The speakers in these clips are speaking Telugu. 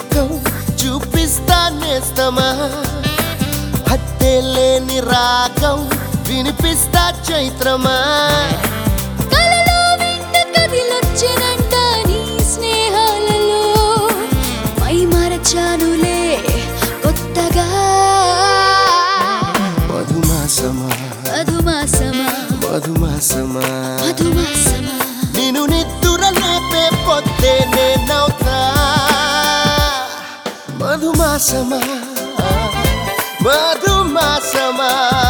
లోకం చూపిస్తా నేస్తమా హత్తే లేని రాగం వినిపిస్తా చైత్రమా కలలో వెంట కదిలొచ్చినంట నీ స్నేహాలలో మై మరచానులే కొత్తగా మధుమాసమా మధుమాసమా మధుమాసమా మధుమాసమా నిన్ను నిద్దుర లేపే పొద్దే నేనవుతా మధుమాసమా మధుమాసమా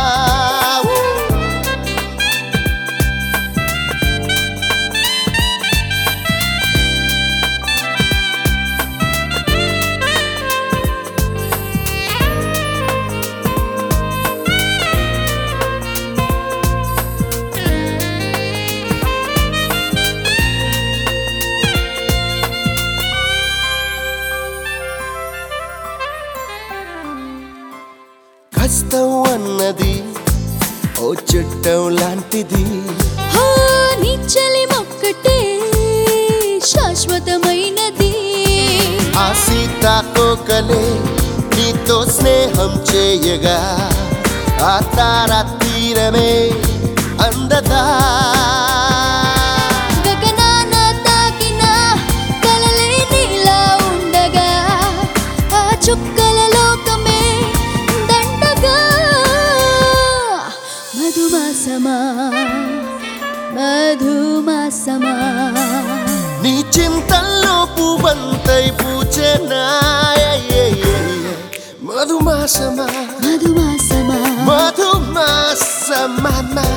కష్టం అన్నది ఓ చుట్టం లాంటిది హో నీ చలి మొక్కటే శాశ్వతమైనది ఆ సీతాకోకలే నీతో స్నేహం చేయగా ఆ తార తీరమే అందదా గగనాన తాకిన కలలే నీలా ఉండగా ఆ చుక్కల లోకమే దండగా మధుమాసమా మధుమాసమా నీ చింతల్లో పువ్వంతై పూచెనాయ మధుమాసమా మధుమాసమా మధుమాసమా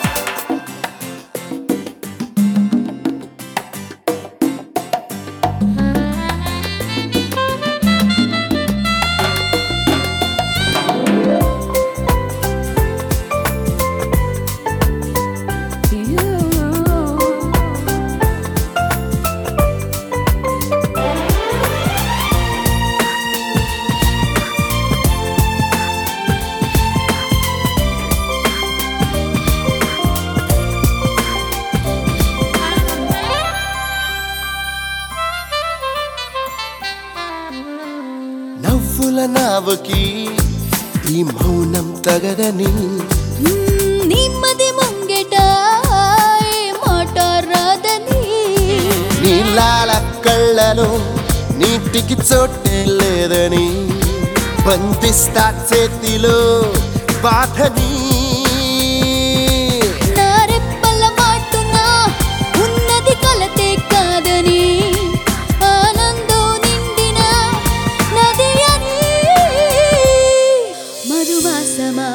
నవ్వుల నావకి ఈ మౌనం తగదని మ్మ్, నిమ్మది ముంగెట ఏ మాట రాదని నీలాల కళ్ళలో నీటికి చోటే లేదని బంధిస్తా చేతిలో బాధని నా రెప్పల మాటున ఉన్నది కలతే కాదని ఆనందం నిండిన నది అని మధువాసమా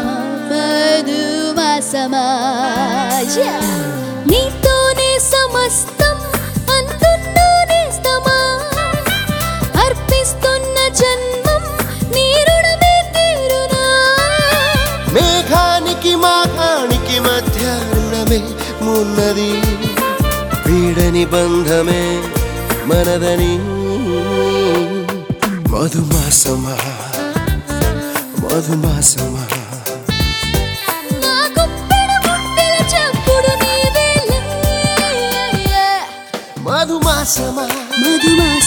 మధువాసమా Yeah. నీతోనే సమస్తం అంటున్నా నేస్తమా అర్పిస్తున్న జన్మం నీ రుణమే తీరునా మేఘానికి మాఘానికి మధ్యాహ్నమే మున్నది వీడని బంధమే మనదని మధుమాసమా మధుమాసమా నా గుప్పెడు గుండెల చప్పుడు నీవేలే మధుమాసమా మధుమాసమా